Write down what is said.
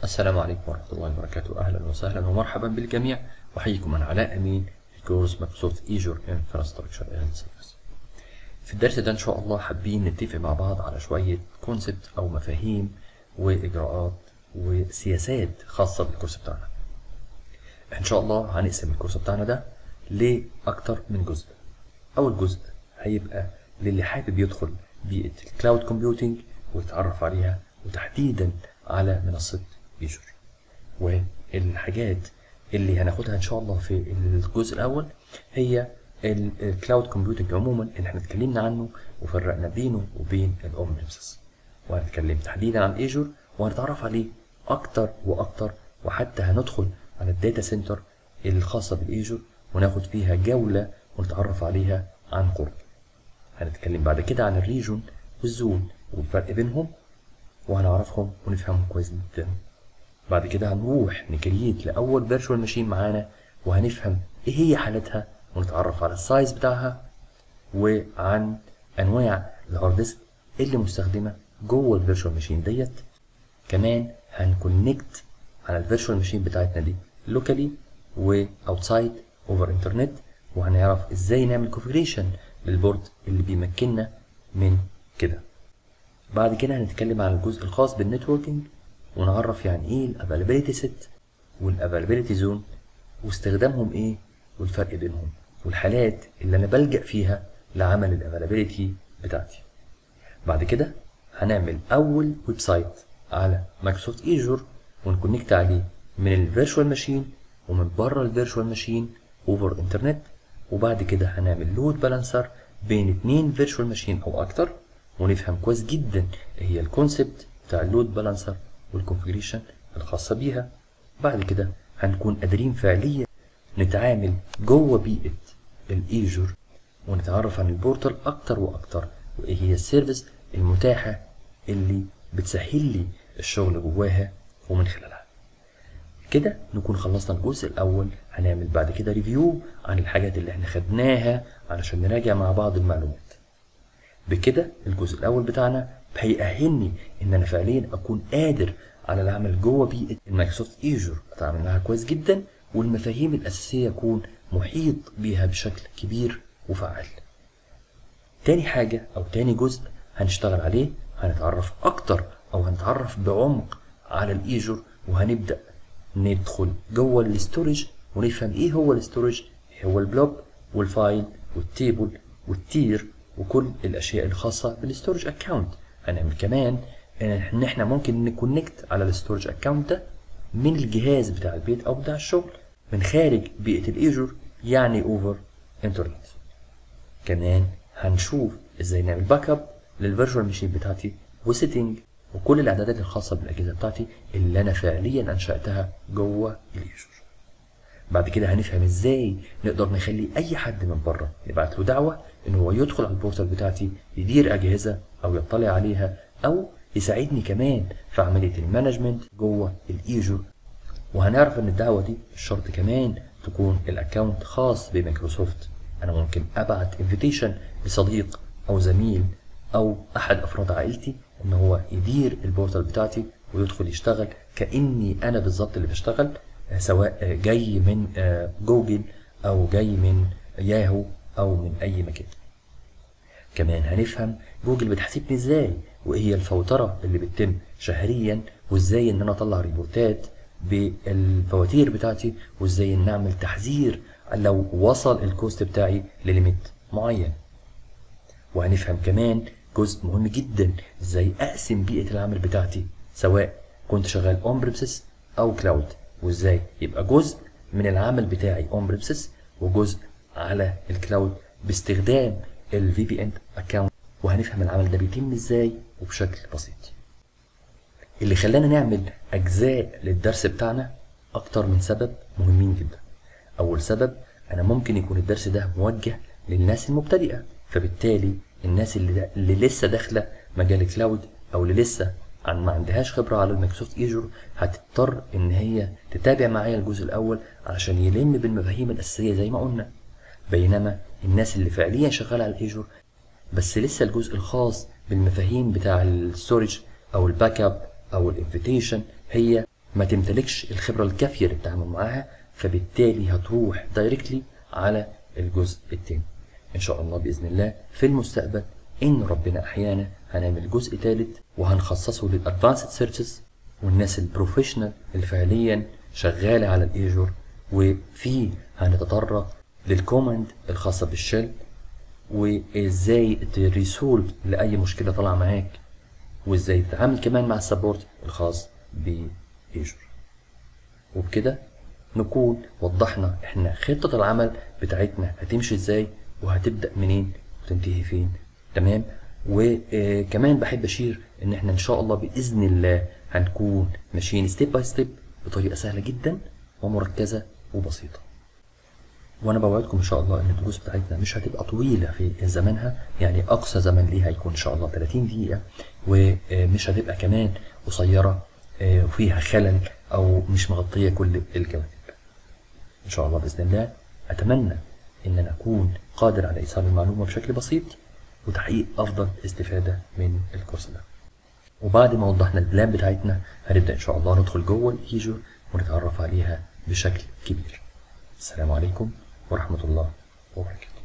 السلام عليكم ورحمة الله وبركاته أهلا وسهلا ومرحبا بالجميع أحييكم أنا علاء أمين في كورس مايكروسوفت ايجور انفراستراكشر اند سيرفيس في الدرس ده إن شاء الله حابين نتفق مع بعض على شوية كونسبت أو مفاهيم وإجراءات وسياسات خاصة بالكورس بتاعنا إن شاء الله هنقسم الكورس بتاعنا ده لأكتر من جزء أول جزء هيبقى للي حابب يدخل بيئة الكلاود كومبيوتنج ويتعرف عليها وتحديدا على منصة ايجور والحاجات اللي هناخدها ان شاء الله في الجزء الاول هي الكلاود كومبيوتنج عموما اللي احنا اتكلمنا عنه وفرقنا بينه وبين الاوم بريمسز وهنتكلم تحديدا عن ايجور وهنتعرف عليه اكتر واكتر وحتى هندخل على الداتا سنتر الخاصة بالايجور وناخد فيها جولة ونتعرف عليها عن قرب هنتكلم بعد كده عن الريجون والزون والفرق بينهم وهنعرفهم ونفهمهم كويس جدا بعد كده هنروح نكريت لأول فيرتشوال ماشين معانا وهنفهم ايه هي حالتها ونتعرف على السايز بتاعها وعن انواع الهارد ديسك اللي مستخدمه جوه الفيرتشوال ماشين ديت كمان هنكونكت على الفيرتشوال ماشين بتاعتنا دي لوكالي واوتسايد اوفر انترنت وهنعرف ازاي نعمل كونفيجريشن للبورد اللي بيمكننا من كده بعد كده هنتكلم عن الجزء الخاص بالنتوركينج ونعرف يعني ايه الافيلابيلتي سيت والافيلابيلتي زون واستخدامهم ايه والفرق بينهم والحالات اللي انا بلجأ فيها لعمل الافيلابيلتي بتاعتي بعد كده هنعمل اول ويب سايت على مايكروسوفت ايجور ونكونكت عليه من الفيرتشوال ماشين ومن بره الفيرتشوال ماشين اوفر انترنت وبعد كده هنعمل لود بالانسر بين اتنين فيرتشوال ماشين او اكتر ونفهم كويس جدا ايه هي الكونسبت بتاع اللود بالانسر والكونفجريشن الخاصة بيها بعد كده هنكون قادرين فعليا نتعامل جوه بيئة الايجور ونتعرف عن البورتال اكتر واكتر وايه هي السيرفيس المتاحة اللي بتسهل لي الشغل جواها ومن خلالها كده نكون خلصنا الجزء الاول هنعمل بعد كده ريفيو عن الحاجات اللي احنا خدناها علشان نراجع مع بعض المعلومات بكده الجزء الاول بتاعنا هيأهلني ان انا فعليا اكون قادر على العمل جوه بيئه المايكروسوفت ايجور اتعامل معاها كويس جدا والمفاهيم الاساسيه اكون محيط بيها بشكل كبير وفعال تاني حاجه او تاني جزء هنشتغل عليه هنتعرف اكتر او هنتعرف بعمق على الايجور وهنبدا ندخل جوه الاستورج ونفهم ايه هو الاستورج ايه هو البلوب والفايل والتيبل والتير وكل الاشياء الخاصه بالستورج اكونت هنعمل كمان ان احنا ممكن نكونكت على الستورج اكونت ده من الجهاز بتاع البيت او بتاع الشغل من خارج بيئه الايجور يعني اوفر انترنت كمان هنشوف ازاي نعمل باك اب للفيرجوال ماشين بتاعتي وسيتنج وكل الاعدادات الخاصه بالاجهزه بتاعتي اللي انا فعليا انشاتها جوه الايجور بعد كده هنفهم ازاي نقدر نخلي اي حد من بره نبعت له دعوه ان هو يدخل على البورتال بتاعتي يدير اجهزه او يطلع عليها او يساعدني كمان في عمليه المانجمنت جوه الايجور وهنعرف ان الدعوه دي الشرط كمان تكون الاكونت خاص بمايكروسوفت انا ممكن ابعت انفيتيشن لصديق او زميل او احد افراد عائلتي ان هو يدير البورتال بتاعتي ويدخل يشتغل كاني انا بالظبط اللي بشتغل سواء جاي من جوجل او جاي من ياهو او من اي مكان كمان هنفهم جوجل بتحاسبني ازاي وايه هي الفوتره اللي بتتم شهريا وازاي ان انا اطلع ريبورتات بالفواتير بتاعتي وازاي ان اعمل تحذير لو وصل الكوست بتاعي لليميت معين وهنفهم كمان جزء مهم جدا ازاي اقسم بيئه العمل بتاعتي سواء كنت شغال اون بريمسس او كلاود وازاي يبقى جزء من العمل بتاعي اون بريمسس وجزء على الكلاود باستخدام الفي بي ان اكونت وهنفهم العمل ده بيتم ازاي وبشكل بسيط اللي خلانا نعمل اجزاء للدرس بتاعنا اكتر من سبب مهمين جدا اول سبب انا ممكن يكون الدرس ده موجه للناس المبتدئه فبالتالي الناس اللي, اللي لسه داخله مجال الكلاود او اللي لسه عن ما عندهاش خبرة على المايكروسوفت ايجور هتضطر ان هي تتابع معايا الجزء الاول علشان يلم بالمفاهيم الاساسية زي ما قلنا بينما الناس اللي فعليا شغالة على الايجور بس لسه الجزء الخاص بالمفاهيم بتاع الستورج او الباك اب او الانفيتيشن هي ما تمتلكش الخبرة الكافية للتعامل معاها فبالتالي هتروح دايركتلي على الجزء التاني ان شاء الله باذن الله في المستقبل ان ربنا احيانا هنعمل جزء ثالث وهنخصصه للادفانسد سيرشز والناس البروفيشنال اللي فعليا شغاله على الايجور وفيه هنتطرق للكوماند الخاصه بالشل وازاي تريسولف لاي مشكله طالعه معاك وازاي تتعامل كمان مع السبورت الخاص بايجور وبكده نكون وضحنا احنا خطة العمل بتاعتنا هتمشي ازاي وهتبدأ منين وتنتهي فين تمام وكمان بحب اشير ان احنا ان شاء الله باذن الله هنكون ماشيين ستيب باي ستيب بطريقه سهله جدا ومركزه وبسيطه وانا بوعدكم ان شاء الله ان الدروس بتاعتنا مش هتبقى طويله في زمانها يعني اقصى زمن ليها هيكون ان شاء الله 30 دقيقه ومش هتبقى كمان قصيره وفيها خلل او مش مغطيه كل الجوانب ان شاء الله باذن الله اتمنى ان انا اكون قادر على ايصال المعلومه بشكل بسيط وتحقيق افضل استفاده من الكورس ده وبعد ما وضحنا البلان بتاعتنا هنبدا ان شاء الله ندخل جوه الايجور ونتعرف عليها بشكل كبير السلام عليكم ورحمه الله وبركاته